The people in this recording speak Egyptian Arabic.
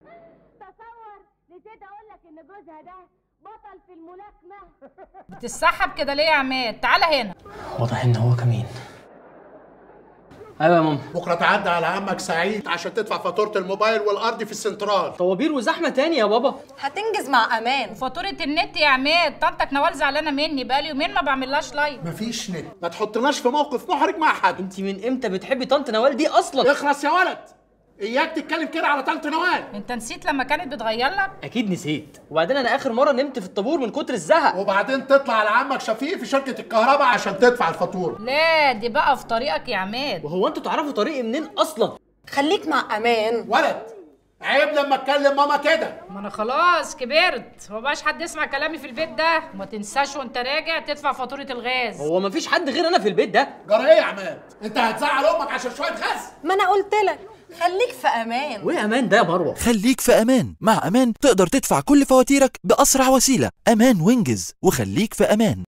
تصور نسيت اقول لك ان جوزها ده بطل في الملاكمه بتتسحب كده ليه يا عماد تعالى هنا واضح ان هو كمين ايوه يا ماما بكره تعدي على عمك سعيد عشان تدفع فاتوره الموبايل والارض في السنترال طوابير وزحمه تاني يا بابا هتنجز مع امان فاتورة النت يا عماد طنطك نوال زعلانة مني بقالي يومين ما بعملهاش لايف مفيش نت ما تحطناش في موقف محرج مع حد انت من امتى بتحبي طنط نوال دي اصلا اخلص يا ولد اياك تتكلم كده على طنط نوال انت نسيت لما كانت بتغير لك اكيد نسيت وبعدين انا اخر مره نمت في الطابور من كتر الزهق وبعدين تطلع على عمك شفيق في شركه الكهرباء عشان تدفع الفاتوره لا دي بقى في طريقك يا عماد وهو انتوا تعرفوا طريقي منين اصلا خليك مع امان ولد عيب لما اتكلم ماما كده ما انا خلاص كبرت ومبقاش حد يسمع كلامي في البيت ده وما تنساش وانت راجع تدفع فاتورة الغاز هو مفيش حد غير انا في البيت ده جرى ايه يا عماد انت هتزعل امك عشان شويه غاز ما انا قلت لك خليك في امان وايه امان ده يا مروه خليك في امان مع امان تقدر تدفع كل فواتيرك باسرع وسيله امان وينجز وخليك في امان